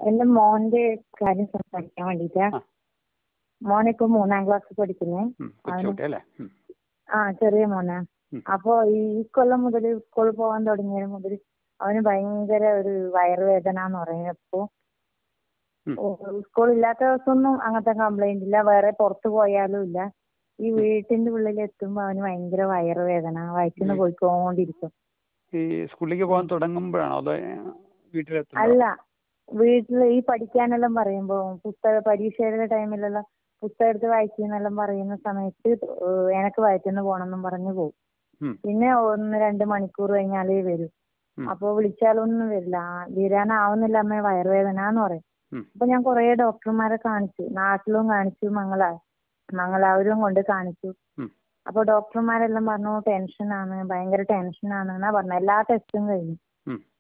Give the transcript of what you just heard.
എന്റെ മോന്റെ കാര്യം സംസാരിക്കാൻ വേണ്ടിട്ടാ ആ. മോനിപ്പോ മൂന്നാം ക്ലാസ് പഠിക്കുന്നേ ഉം, കൊച്ചുകുട്ടി അല്ലേ ഉം, ആ ചെറിയ മോനാ ഉം. അപ്പൊ ഈ കൊല്ലം മുതൽ സ്കൂളിൽ പോകാൻ തുടങ്ങിയത് മുതൽ അവന് ഭയങ്കര ഒരു വയറുവേദന എന്ന് പറയുന്നപ്പോ ഉം. സ്കൂളില്ലാത്ത ദിവസമൊന്നും അങ്ങനത്തെ കംപ്ലൈന്റ് ഇല്ല വേറെ പുറത്തു പോയാലും ഇല്ല ഈ വീട്ടിന്റെ ഉള്ളിൽ എത്തുമ്പോ അവന് ഭയങ്കര വയറുവേദന വയറ്റിന്ന് ഉം. പോയിക്കൊണ്ടിരിക്കും ഈ സ്കൂളിലേക്ക് പോകാൻ തുടങ്ങുമ്പോഴാണോ അതോ വീട്ടിലെത്തുമ്പോൾ അല്ല വീട്ടില് ഈ പഠിക്കാനെല്ലാം പറയുമ്പോ പുസ്തക പരീക്ഷയുടെ ടൈമിലെല്ലാം പുസ്തകം എടുത്ത് വായിക്കുന്നെല്ലാം പറയുന്ന സമയത്ത് ഏഹ് എനക്ക് വയറ്റിന്ന് പോണെന്നും പറഞ്ഞു പോകും ഉം. പിന്നെ ഒന്ന് രണ്ട് മണിക്കൂർ കഴിഞ്ഞാലേ വരൂ ഉം. അപ്പൊ വിളിച്ചാലൊന്നും വരില്ല ആ, വരാനാവുന്നില്ല അമ്മ വയറുവേദന എന്ന് പറയും ഉം. അപ്പൊ ഞാൻ കുറേ ഡോക്ടർമാരെ കാണിച്ചു നാട്ടിലും കാണിച്ചു മംഗള മംഗലാപുരവും കൊണ്ട് കാണിച്ചു ഉം. അപ്പൊ ഡോക്ടർമാരെല്ലാം പറഞ്ഞു ടെൻഷനാണ് ഭയങ്കര ടെൻഷനാണ് എന്നാ പറഞ്ഞു എല്ലാ ടെസ്റ്റും കഴിഞ്ഞു ഉം.